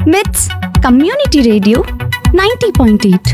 with community radio ninety point eight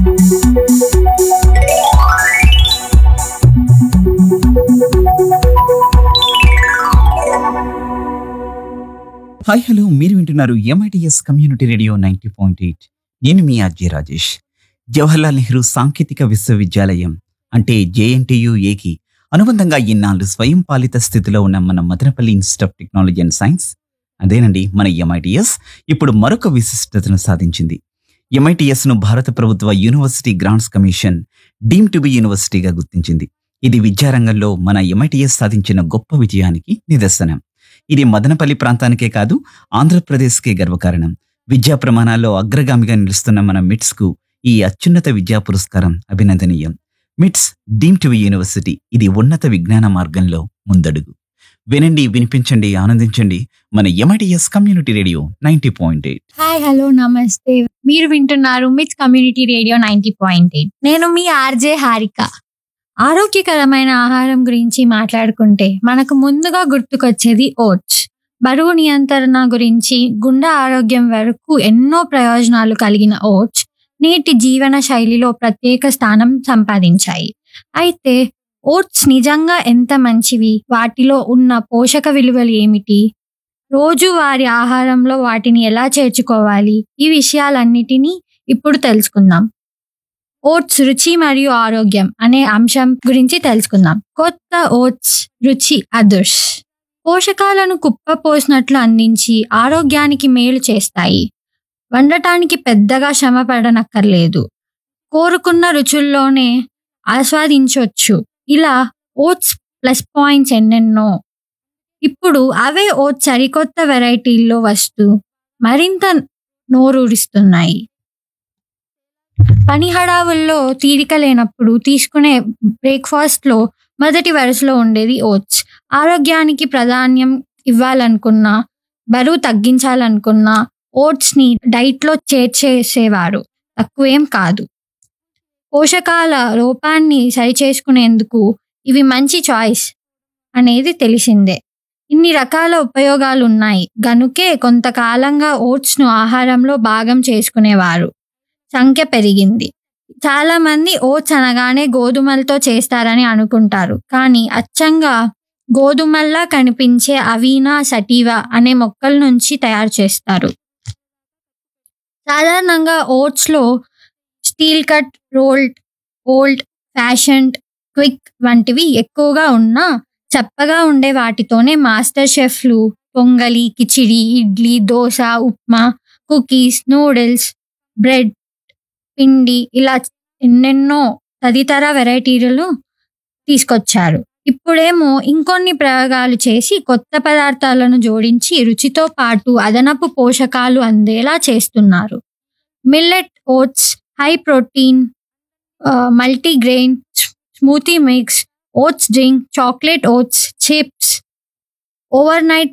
hi hello మీరు వింటున్నారు MITS community radio ninety point eight నేను మీ అజయ్ రాజేష్ జవహర్లాల్ నెహ్రూ సాంకేతిక విశ్వవిద్యాలయం అంటే జేఎన్టీయు ఏకి అనుబంధంగా ఇన్నాళ్ళు స్వయం పాలిత స్థితిలో ఉన్న మన Madanapalle institute of technology and science అదేనండి మన ఎంఐటిఎస్ ఇప్పుడు మరొక విశిష్టతను సాధించింది ఎంఐటిఎస్ ను భారత ప్రభుత్వ university grants commission deem to be యూనివర్సిటీగా గుర్తించింది ఇది విద్యారంగంలో మన ఎంఐటిఎస్ సాధించిన గొప్ప విజయానికి నిదర్శనం ఇది మదనపల్లి ప్రాంతానికే కాదు ఆంధ్రప్రదేశ్కే గర్వకారణం విద్యా ప్రమాణాల్లో అగ్రగామిగా నిలుస్తున్న మన మిట్స్ కు ఈ అత్యున్నత విద్యా పురస్కారం అభినందనీయం మిట్స్ డీమ్ టు యూనివర్సిటీ ఇది ఉన్నత విజ్ఞాన మార్గంలో ముందడుగు వినండి వినిపించండి ఆనందించండి మన MITS community radio ninety point eight hi hello నమస్తే మీరు వింటున్నారు MITS community radio ninety point eight నేను మీ ఆర్జే హారిక ఆరోగ్యకరమైన ఆహారం గురించి మాట్లాడుకుంటే మనకు ముందుగా గుర్తుకొచ్చేది ఓట్స్ బరువు నియంత్రణ గురించి గుండె ఆరోగ్యం వరకు ఎన్నో ప్రయోజనాలు కలిగిన ఓట్స్ నేటి జీవన శైలిలో ప్రత్యేక స్థానం సంపాదించాయి అయితే ఓట్స్ నిజంగా ఎంత మంచివి వాటిలో ఉన్న పోషక విలువలు ఏమిటి రోజు వారి ఆహారంలో వాటిని ఎలా చేర్చుకోవాలి ఈ విషయాలన్నిటినీ ఇప్పుడు తెలుసుకుందాం ఓట్స్ రుచి మరియు ఆరోగ్యం అనే అంశం గురించి తెలుసుకుందాం కొత్త ఓట్స్ రుచి అదుర్స్ పోషకాలను కుప్పపోసినట్లు అందించి ఆరోగ్యానికి మేలు చేస్తాయి వండటానికి పెద్దగా శ్రమ పడనక్కర్లేదు కోరుకున్న రుచుల్లోనే ఆస్వాదించవచ్చు ఇలా ఓట్స్ ప్లస్ పాయింట్స్ ఎన్నెన్నో ఇప్పుడు అవే ఓ సరికొత్త వెరైటీల్లో వస్తూ మరింత నోరూరిస్తున్నాయి పని హడావుల్లో తీరిక లేనప్పుడు తీసుకునే బ్రేక్ఫాస్ట్లో మొదటి వరుసలో ఉండేది ఓట్స్ ఆరోగ్యానికి ప్రాధాన్యం ఇవ్వాలనుకున్నా బరువు తగ్గించాలనుకున్నా ఓట్స్ని డైట్లో చేర్చేసేవారు తక్కువేం కాదు పోషకాల లోపాన్ని సరిచేసుకునేందుకు ఇవి మంచి చాయిస్ అనేది తెలిసిందే ఇన్ని రకాల ఉపయోగాలు ఉన్నాయి గనుకే కొంతకాలంగా ఓట్స్ను ఆహారంలో భాగం చేసుకునేవారు సంఖ్య పెరిగింది చాలా మంది ఓట్స్ అనగానే గోధుమలతో చేస్తారని అనుకుంటారు కానీ అచ్చంగా గోధుమల్లా కనిపించే అవీనా సటీవా అనే మొక్కల నుంచి తయారు చేస్తారు సాధారణంగా ఓట్స్లో steel cut rolled old fashioned quick వంటివి ఎక్కువగా ఉన్నా చప్పగా ఉండే వాటితోనే మాస్టర్ షెఫ్లు పొంగలి khichdi idli dosa upma cookies noodles bread పిండి ఇలా ఎన్నెన్నో తదితర వెరైటీలు తీసుకొచ్చారు ఇప్పుడేమో ఇంకొన్ని ప్రయోగాలు చేసి కొత్త పదార్థాలను జోడించి రుచితో పాటు అదనపు పోషకాలు అందేలా చేస్తున్నారు millet oats high protein multigrain smoothie mix oats drink chocolate oats chips overnight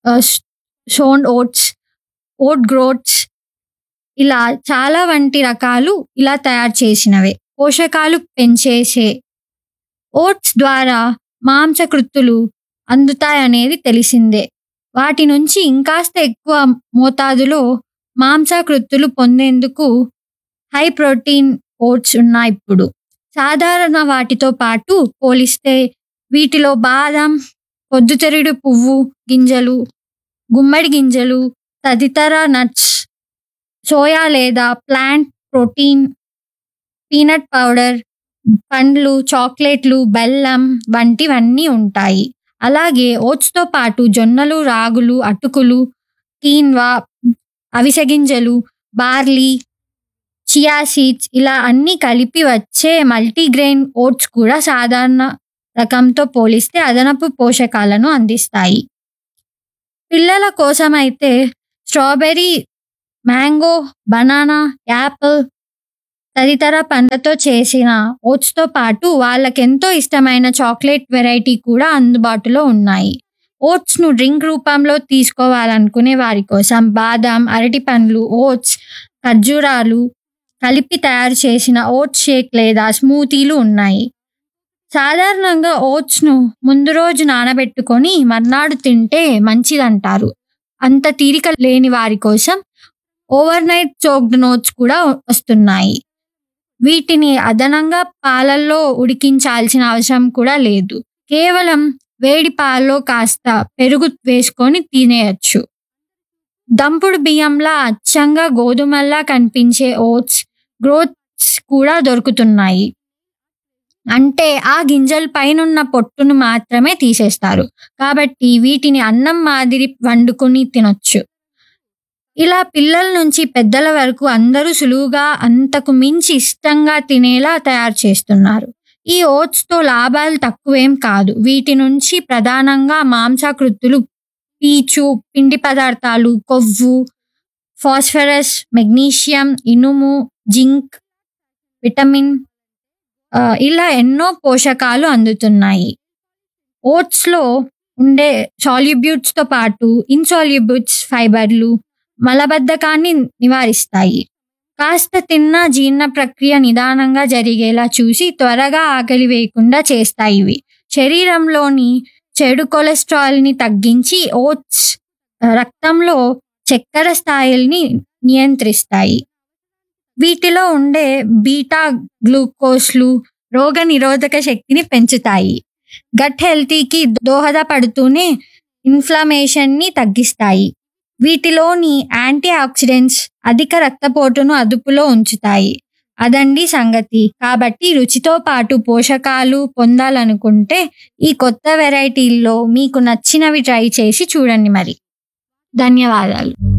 సోన్ ఓట్స్ ఓట్ గ్రోట్స్ ఇలా చాలా వంటి రకాలు ఇలా తయారు చేసినవే పోషకాలు పెంచేసే ఓట్స్ ద్వారా మాంసకృత్తులు అందుతాయనేది తెలిసిందే వాటి నుంచి ఇంకాస్త ఎక్కువ మోతాదులో మాంసకృత్తులు పొందేందుకు హై ప్రోటీన్ ఓట్స్ ఉన్నాయి ఇప్పుడు సాధారణ వాటితో పాటు పోలిస్తే వీటిలో బాదం పొద్దుతిరుగుడు పువ్వు గింజలు గుమ్మడి గింజలు తదితర నట్స్ సోయా లేదా ప్లాంట్ ప్రోటీన్ పీనట్ పౌడర్ పండ్లు చాక్లెట్లు బెల్లం వంటివన్నీ ఉంటాయి అలాగే ఓట్స్తో పాటు జొన్నలు రాగులు అటుకులు కీన్వా అవిసె గింజలు బార్లీ చియా సీడ్స్ ఇలా అన్నీ కలిపి వచ్చే మల్టీగ్రెయిన్ ఓట్స్ కూడా సాధారణ రకంతో పోలిస్తే అదనపు పోషకాలను అందిస్తాయి పిల్లల కోసమైతే స్ట్రాబెర్రీ మ్యాంగో బనానా యాపిల్ తదితర పండ్లతో చేసిన ఓట్స్తో పాటు వాళ్ళకెంతో ఇష్టమైన చాక్లెట్ వెరైటీ కూడా అందుబాటులో ఉన్నాయి ఓట్స్ను డ్రింక్ రూపంలో తీసుకోవాలనుకునే వారి కోసం బాదాం అరటి పండ్లు ఓట్స్ ఖర్జూరాలు కలిపి తయారు చేసిన ఓట్స్ షేక్ లేదా స్మూతీలు ఉన్నాయి సాధారణంగా ఓట్స్ను ముందు రోజు నానబెట్టుకొని మర్నాడు తింటే మంచిదంటారు అంత తీరిక లేని వారి కోసం ఓవర్ నైట్ చోక్డ్ నోట్స్ కూడా వస్తున్నాయి వీటిని అదనంగా పాలల్లో ఉడికించాల్సిన అవసరం కూడా లేదు కేవలం వేడి పాలలో కాస్త పెరుగు వేసుకొని తినేయచ్చు దంపుడు బియ్యంలా అచ్చంగా గోధుమల్లా కనిపించే ఓట్స్ గ్రోత్స్ కూడా దొరుకుతున్నాయి అంటే ఆ గింజల పైనున్న పొట్టును మాత్రమే తీసేస్తారు కాబట్టి వీటిని అన్నం మాదిరి వండుకొని తినొచ్చు ఇలా పిల్లల నుంచి పెద్దల వరకు అందరూ సులువుగా అంతకు మించి ఇష్టంగా తినేలా తయారు చేస్తున్నారు ఈ ఓట్స్తో లాభాలు తక్కువేం కాదు వీటి నుంచి ప్రధానంగా మాంసాకృతులు పీచు పిండి పదార్థాలు కొవ్వు ఫాస్ఫరస్ మెగ్నీషియం ఇనుము జింక్ విటమిన్ ఆ, ఇలా ఎన్నో పోషకాలు అందుతున్నాయి ఓట్స్లో ఉండే సాల్యుబ్యూట్స్తో పాటు ఇన్సాల్యుబ్యూట్స్ ఫైబర్లు మలబద్ధకాన్ని నివారిస్తాయి కాస్త తిన్న జీర్ణ ప్రక్రియ నిదానంగా జరిగేలా చూసి త్వరగా ఆకలి వేయకుండా చేస్తాయి ఇవి శరీరంలోని చెడు కొలెస్ట్రాల్ని తగ్గించి ఓట్స్ రక్తంలో చక్కెర స్థాయిల్ని నియంత్రిస్తాయి వీటిలో ఉండే బీటా గ్లూకోస్లు రోగ నిరోధక శక్తిని పెంచుతాయి గట్ హెల్తీకి దోహదపడుతూనే ఇన్ఫ్లమేషన్ని తగ్గిస్తాయి వీటిలోని యాంటీ ఆక్సిడెంట్స్ అధిక రక్తపోటును అదుపులో ఉంచుతాయి అదండి సంగతి కాబట్టి రుచితో పాటు పోషకాలు పొందాలనుకుంటే ఈ కొత్త వెరైటీల్లో మీకు నచ్చినవి ట్రై చేసి చూడండి మరి ధన్యవాదాలు